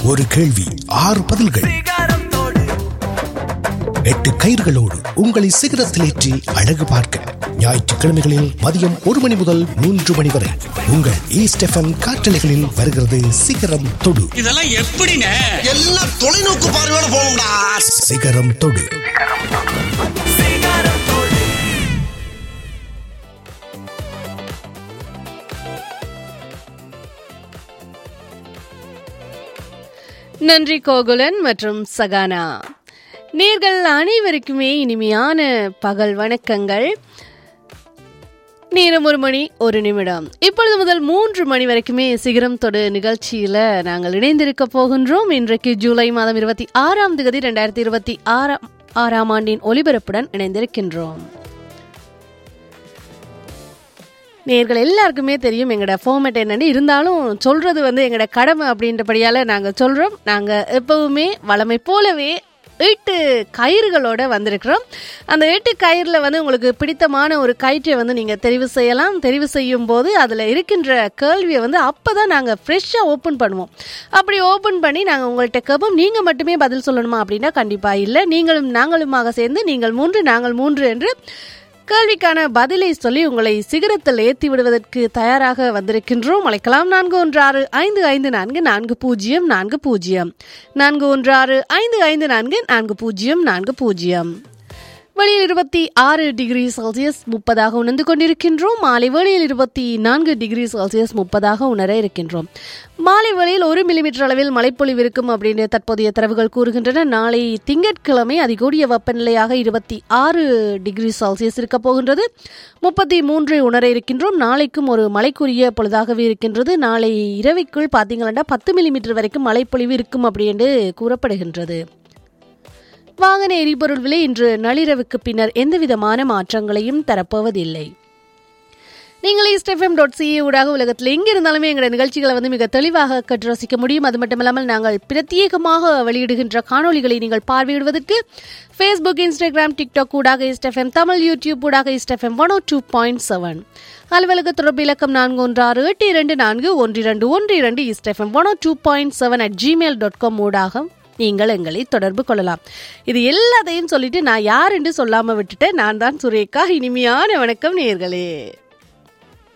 ஒரு கேள்வி ஆறு பதில்கள் எட்டு கயிர்களோடு உங்களை சிகரத்தில் ஏற்றி அழகு பார்க்க ஞாயிற்றுக்கிழமைகளில் மதியம் ஒரு மணி முதல் மூன்று மணி வரை உங்கள் ஈஸ்ட் எஃப்எம் காற்றலைகளில் வருகிறது சிகரம் தொடு இதெல்லாம் எப்படிண்ணே எல்லாம் தொலைநோக்கு பார்வையோட போகணும்டா சிகரம் தொடு நன்றி கோகுலன் மற்றும் சகானா நேர்கள் அனைவருக்குமே இனிமையான பகல் வணக்கங்கள் நேரம் ஒரு மணி ஒரு நிமிடம் இப்பொழுது முதல் மூன்று மணி வரைக்குமே சிகரம் தொடு நிகழ்ச்சியில நாங்கள் இணைந்திருக்க போகின்றோம் இன்றைக்கு ஜூலை மாதம் இருபத்தி ஆறாம் தேதி ரெண்டாயிரத்தி இருபத்தி ஆறாம் ஆறாம் ஆண்டின் ஒலிபரப்புடன் இணைந்திருக்கின்றோம் நேர்கள் எல்லாருக்குமே தெரியும் எங்களோட ஃபார்மேட் என்னன்னு இருந்தாலும் சொல்றது வந்து எங்களோட கடமை அப்படின்றபடியால நாங்கள் சொல்றோம் நாங்கள் எப்பவுமே வளமை போலவே எட்டு கயிறுகளோட வந்திருக்கிறோம் அந்த எட்டு கயிறில் வந்து உங்களுக்கு பிடித்தமான ஒரு கயிற்றை வந்து நீங்கள் தெரிவு செய்யலாம் தெரிவு செய்யும் போது அதில் இருக்கின்ற கேள்வியை வந்து அப்போ தான் நாங்கள் ஃப்ரெஷ்ஷாக ஓப்பன் பண்ணுவோம் அப்படி ஓப்பன் பண்ணி நாங்கள் உங்கள்கிட்ட கேட்போம் நீங்கள் மட்டுமே பதில் சொல்லணுமா அப்படின்னா கண்டிப்பாக இல்லை நீங்களும் நாங்களுமாக சேர்ந்து நீங்கள் மூன்று நாங்கள் மூன்று என்று கேள்விக்கான பதிலை சொல்லி உங்களை சிகரத்தில் ஏற்றி விடுவதற்கு தயாராக வந்திருக்கின்றோம் அழைக்கலாம் நான்கு ஒன்று ஆறு ஐந்து ஐந்து நான்கு நான்கு பூஜ்ஜியம் நான்கு பூஜ்ஜியம் நான்கு ஒன்று ஆறு ஐந்து ஐந்து நான்கு நான்கு பூஜ்ஜியம் நான்கு பூஜ்ஜியம் வெளியில் இருபத்தி ஆறு டிகிரி செல்சியஸ் முப்பதாக உணர்ந்து கொண்டிருக்கின்றோம் மாலை வேளையில் இருபத்தி நான்கு டிகிரி செல்சியஸ் முப்பதாக உணர இருக்கின்றோம் மாலை வேளையில் ஒரு மில்லிமீட்டர் அளவில் மழைப்பொழிவு இருக்கும் அப்படின்னு தற்போதைய தரவுகள் கூறுகின்றன நாளை திங்கட்கிழமை அதிகூடிய வெப்பநிலையாக இருபத்தி ஆறு டிகிரி செல்சியஸ் இருக்க போகின்றது முப்பத்தி மூன்று உணர இருக்கின்றோம் நாளைக்கும் ஒரு மழைக்குரிய பொழுதாகவே இருக்கின்றது நாளை இரவைக்குள் பார்த்தீங்கன்னா பத்து மில்லிமீட்டர் வரைக்கும் மழைப்பொழிவு இருக்கும் அப்படின்னு கூறப்படுகின்றது வாகன எரிபொருள் விலை இன்று நள்ளிரவுக்கு பின்னர் எந்தவிதமான மாற்றங்களையும் தரப்போவதில்லை நீங்கள் இஸ்டெஃப்எம் டாட் சிஏ ஊடாக உலகத்தில் எங்கே இருந்தாலுமே எங்களோட நிகழ்ச்சிகளை வந்து மிக தெளிவாக கற்று ரசிக்க முடியும் அது மட்டுமில்லாமல் நாங்கள் பிரத்யேகமாக வெளியிடுகின்ற காணொளிகளை நீங்கள் பார்வையிடுவதற்கு ஃபேஸ்புக் இன்ஸ்டாகிராம் டிக்டாக் ஊடாக இஸ்டெஃப்எம் தமிழ் யூடியூப் ஊடாக இஸ்டெஃப்எம் one O two point seven அலுவலக தொடர்பு இலக்கம் நான்கு ஒன்று ஆறு எட்டு இரண்டு நான்கு ஒன்று இரண்டு ஒன்று இரண்டு இஸ்டெஃப்எம் one O two point seven at Gmail dot com ஊடாக நீங்கள் எங்களை தொடர்பு கொள்ளலாம் இது எல்லாத்தையும் சொல்லிட்டு நான் யார் என்று சொல்லாம விட்டுட்டேன் நான் தான் சுரேகா இனிமையான வணக்கம் நேர்களே